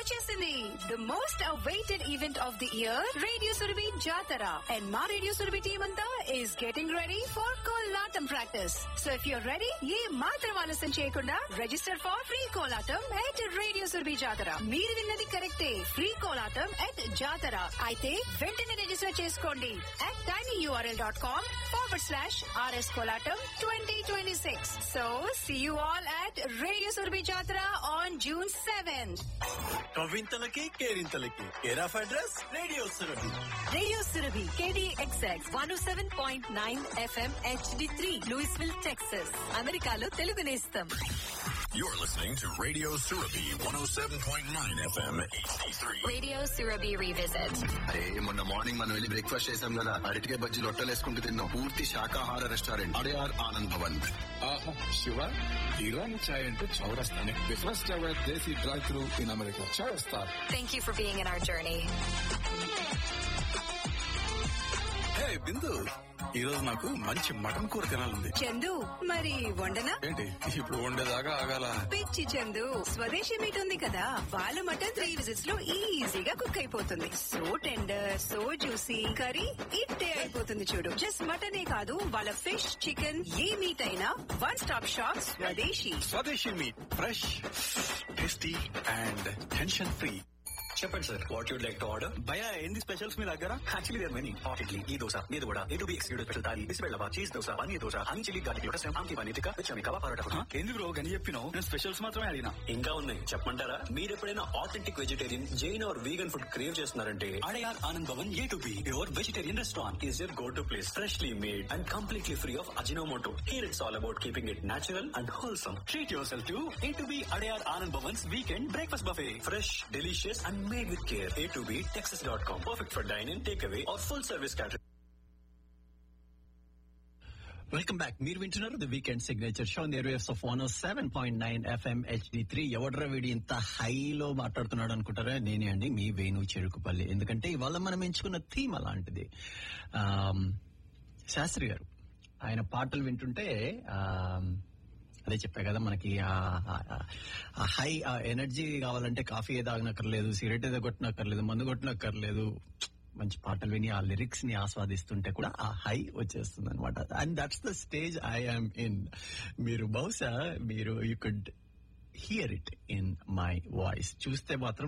వచ్చేసింది the most awaited event of the year radio Surabhi Jatara and మా radio Surabhi team అంతా is getting ready for Kolatam practice so if you're ready ఏ మాత్రం ఆలస్యం చేయకుండా register for free Kolatam at radio Surabhi Jatara మీరు విన్నది కరెక్టే ఫ్రీ కోలాటం ఎట్ జాతర అయితే వెంటనే రిజిస్టర్ చేసుకోండి at tiny URL dot com forward slash RS Kolatam twenty twenty six so see you all at radio Surabhi Jatara on June seventh కవింతలకి కేరింతలకి care of address radio Surabhi radio Surabhi KDXX one seven point nine FM HD three Louisville Texas అమెరికాలో తెలుగు నేస్తం You're listening to Radio Surabi 107.9 FM HD3. Radio Surabhi revisit అరే మొన్న morning మనం వెళ్ళి breakfast చేసాం కదా అరటికాయ బజ్జీలు లొట్టలేసుకుంటూ తిన్నాం పూర్తి శాకాహార రెస్టారెంట్ అడయార్ ఆనంద్ భవన్ ఆహా శివ ఇరానీ చాయ్ అంటే చౌరస్తానే the first ever desi drive through in America Chaurasta thank you for being in our journey hey Bindu ఈ రోజు నాకు మంచి మటన్ కూర తినాలంది చందు మరి వండనా ఏంటి ఇప్పుడు వండేదాకా ఆగాల పిచ్చి చందు స్వదేశీ మీట్ ఉంది కదా వాళ్ళ మటన్ త్రీ విజిట్స్ లో ఈజీగా కుక్ అయిపోతుంది so tender so juicy curry ఇట్టే అయిపోతుంది చూడు జస్ట్ మటనే కాదు వాళ్ళ ఫిష్ చికెన్ ఏ మీట్ అయినా one stop shop Swadeshi Swadeshi meat fresh tasty and tension free చెప్పండి sir what you'd like to order భయ ఏంది స్పెషల్స్ మీ దగ్గర actually there many hot idli ఈ దోశ మీద కూడా A two B excluded special thali బిస్బెల్లవా cheese dosa paneer dosa honey chilli garlic lotus ఆమ్కి పన్నీర్ టిక్కా విచమి కవా పరోటా కూడా. ఎందుకు బ్రో గని చెప్పినావు నేను స్పెషల్స్ మాత్రమే అడిగినా ఇంకా ఉన్నాయి చెప్పమంటారా మీరు ఎప్పుడైనా authentic vegetarian Jain or vegan food crave చేస్తున్నారంటే Adyar Anand Bhavan A two B your vegetarian restaurant is your go to place freshly made and completely free of Ajinomoto here it's all about keeping it natural and wholesome treat yourself to A two B Adyar Anand Bhavan's weekend breakfast buffet fresh delicious and made with care A two B Texas dot com perfect for dyne in take away or full service catering welcome back మీరు వింటున్నారు the weekend signature show the waves of one seven point nine FM HD three ఎవడ్రా వీడి ఇంత హైలో మాట్లాడుతున్నాడు అనుకుంటారా నేనే అండి మీ వేణు చెరుకుపల్లి ఎందుకంటే ఇవాళ మనం ఎంచుకున్న థీమ్ అలాంటిది ఆమ్, శాస్త్రి గారు ఆయన పాటలు వింటుంటే ఆమ్, అదే చెప్పా కదా మనకి ఆ హై ఆ ఎనర్జీ కావాలంటే కాఫీ ఏదో తాగనక్కర్లేదు సిగరెట్ ఏదో కొట్టనక్కర్లేదు మందు కొట్టనక్కర్లేదు మంచి పాటలు విని ఆ లిరిక్స్ ని ఆస్వాదిస్తుంటే కూడా ఆ హై వచ్చేస్తుంది అనమాట and that's the stage I'm in మీరు బహుశా మీరు you could hear it in my voice చూస్తే మాత్రం